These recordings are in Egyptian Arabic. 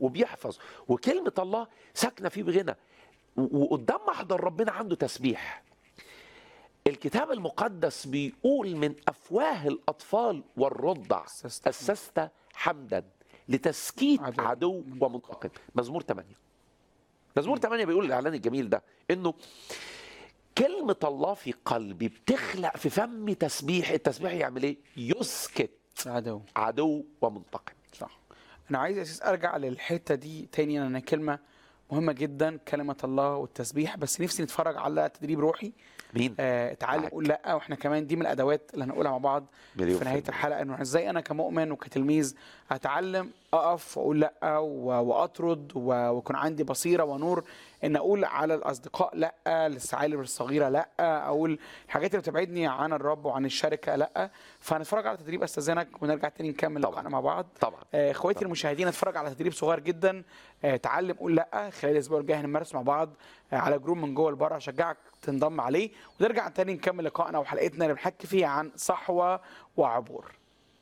وبيحفظ وكلمه الله ساكنه فيه بغنى و- وقدام محضر ربنا عنده تسبيح الكتاب المقدس بيقول من افواه الاطفال والرضع أسست اسست حمدا لتسكيت عدو عدو ومنتقم مزمور 8 مزمور 8 بيقول الاعلان الجميل ده انه كلمة الله في قلبي بتخلق في فمي تسبيح التسبيح يعمل ايه يسكت عدو عدو ومنتقم صح انا عايز اساس ارجع للحته دي تاني لان كلمه مهمه جدا كلمه الله والتسبيح بس نفسي نتفرج على تدريب روحي مين آه اتعلم معاك. قول لا واحنا كمان دي من الادوات اللي هنقولها مع بعض مليون في نهايه في المية. الحلقه انه ازاي انا كمؤمن وكتلميذ اتعلم اقف واقول لا و- واطرد و- ويكون عندي بصيره ونور ان اقول على الاصدقاء لا للثعالب الصغيره لا اقول الحاجات اللي بتبعدني عن الرب وعن الشركه لا فهنتفرج على تدريب استاذنك ونرجع تاني نكمل طبعاً. لقائنا مع بعض طبعا آه، اخواتي المشاهدين اتفرج على تدريب صغير جدا آه، تعلم قول لا خلال الاسبوع الجاي هنمارس مع بعض آه، على جروب من جوه لبره اشجعك تنضم عليه ونرجع تاني نكمل لقائنا وحلقتنا اللي بنحكي فيها عن صحوه وعبور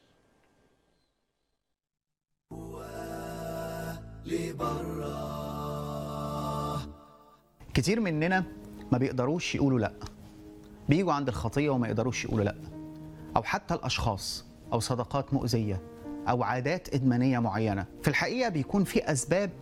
كتير مننا ما بيقدروش يقولوا لا بيجوا عند الخطية وما يقدروش يقولوا لا أو حتى الأشخاص أو صداقات مؤذية أو عادات إدمانية معينة في الحقيقة بيكون في أسباب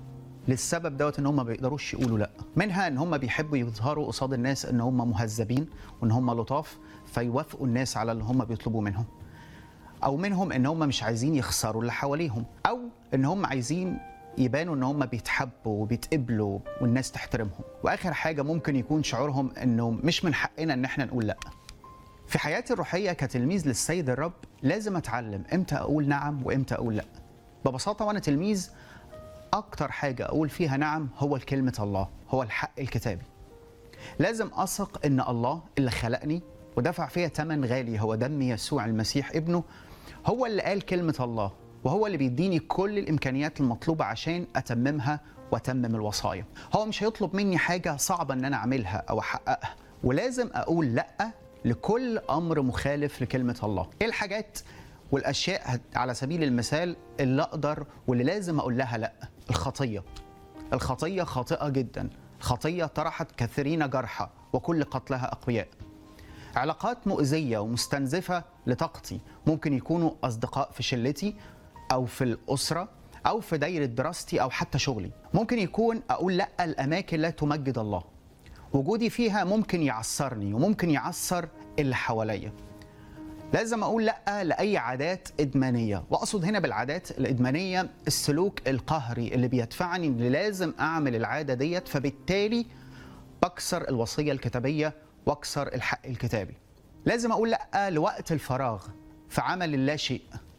للسبب دوت ان هم ما بيقدروش يقولوا لا منها ان هم بيحبوا يظهروا قصاد الناس ان هم مهذبين وان هم لطاف فيوافقوا الناس على اللي هم بيطلبوا منهم او منهم ان هم مش عايزين يخسروا اللي حواليهم او ان هم عايزين يبانوا ان هم بيتحبوا وبيتقبلوا والناس تحترمهم واخر حاجه ممكن يكون شعورهم انه مش من حقنا ان احنا نقول لا في حياتي الروحيه كتلميذ للسيد الرب لازم اتعلم امتى اقول نعم وامتى اقول لا ببساطه وانا تلميذ اكتر حاجه اقول فيها نعم هو كلمه الله هو الحق الكتابي لازم اثق ان الله اللي خلقني ودفع فيها ثمن غالي هو دم يسوع المسيح ابنه هو اللي قال كلمه الله وهو اللي بيديني كل الامكانيات المطلوبه عشان اتممها واتمم الوصايا هو مش هيطلب مني حاجه صعبه ان انا اعملها او احققها ولازم اقول لا لكل امر مخالف لكلمه الله ايه الحاجات والاشياء هت- على سبيل المثال اللي اقدر واللي لازم اقول لها لا الخطيه الخطيه خاطئه جدا خطيه طرحت كثيرين جرحى وكل قتلها اقوياء علاقات مؤذيه ومستنزفه لطاقتي ممكن يكونوا اصدقاء في شلتي او في الاسره او في دايره دراستي او حتى شغلي ممكن يكون اقول لا الاماكن لا تمجد الله وجودي فيها ممكن يعصرني وممكن يعصر اللي حواليا لازم اقول لا لاي عادات ادمانيه واقصد هنا بالعادات الادمانيه السلوك القهري اللي بيدفعني ان لازم اعمل العاده ديت فبالتالي بكسر الوصيه الكتابيه واكسر الحق الكتابي لازم اقول لا لوقت الفراغ في عمل اللا شيء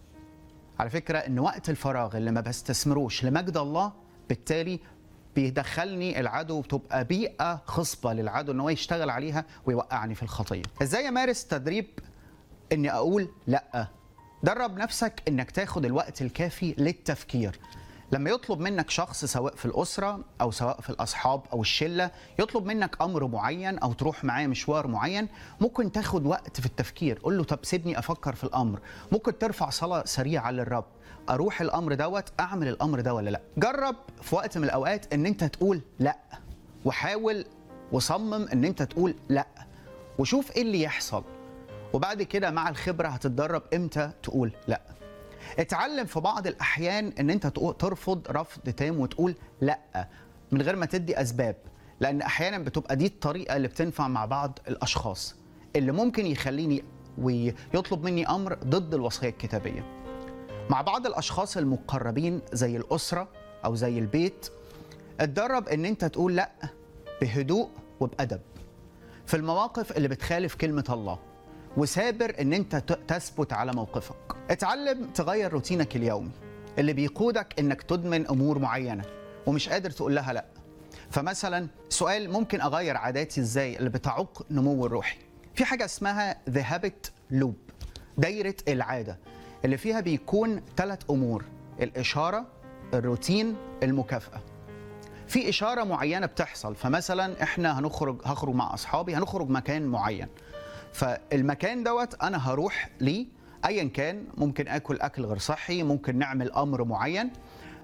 على فكره ان وقت الفراغ اللي ما بستثمروش لمجد الله بالتالي بيدخلني العدو بتبقى بيئه خصبه للعدو ان هو يشتغل عليها ويوقعني في الخطيه ازاي امارس تدريب اني اقول لا درب نفسك انك تاخد الوقت الكافي للتفكير لما يطلب منك شخص سواء في الاسره او سواء في الاصحاب او الشله يطلب منك امر معين او تروح معاه مشوار معين ممكن تاخد وقت في التفكير قول له طب سيبني افكر في الامر ممكن ترفع صلاه سريعه للرب اروح الامر دوت اعمل الامر ده ولا لا جرب في وقت من الاوقات ان انت تقول لا وحاول وصمم ان انت تقول لا وشوف ايه اللي يحصل وبعد كده مع الخبره هتتدرب امتى تقول لا اتعلم في بعض الاحيان ان انت تقو- ترفض رفض تام وتقول لا من غير ما تدي اسباب لان احيانا بتبقى دي الطريقه اللي بتنفع مع بعض الاشخاص اللي ممكن يخليني ويطلب مني امر ضد الوصيه الكتابيه مع بعض الاشخاص المقربين زي الاسره او زي البيت اتدرب ان انت تقول لا بهدوء وبادب في المواقف اللي بتخالف كلمة الله وثابر ان انت ت- تثبت على موقفك اتعلم تغير روتينك اليومي اللي بيقودك انك تدمن امور معينة ومش قادر تقول لها لا فمثلا سؤال ممكن اغير عاداتي ازاي اللي بتعوق نمو الروحي في حاجة اسمها the habit loop دايرة العادة اللي فيها بيكون ثلاث امور الاشارة الروتين المكافأة في اشاره معينه بتحصل فمثلا احنا هنخرج هخرج مع اصحابي هنخرج مكان معين فالمكان دوت انا هروح ليه ايا كان ممكن اكل اكل غير صحي ممكن نعمل امر معين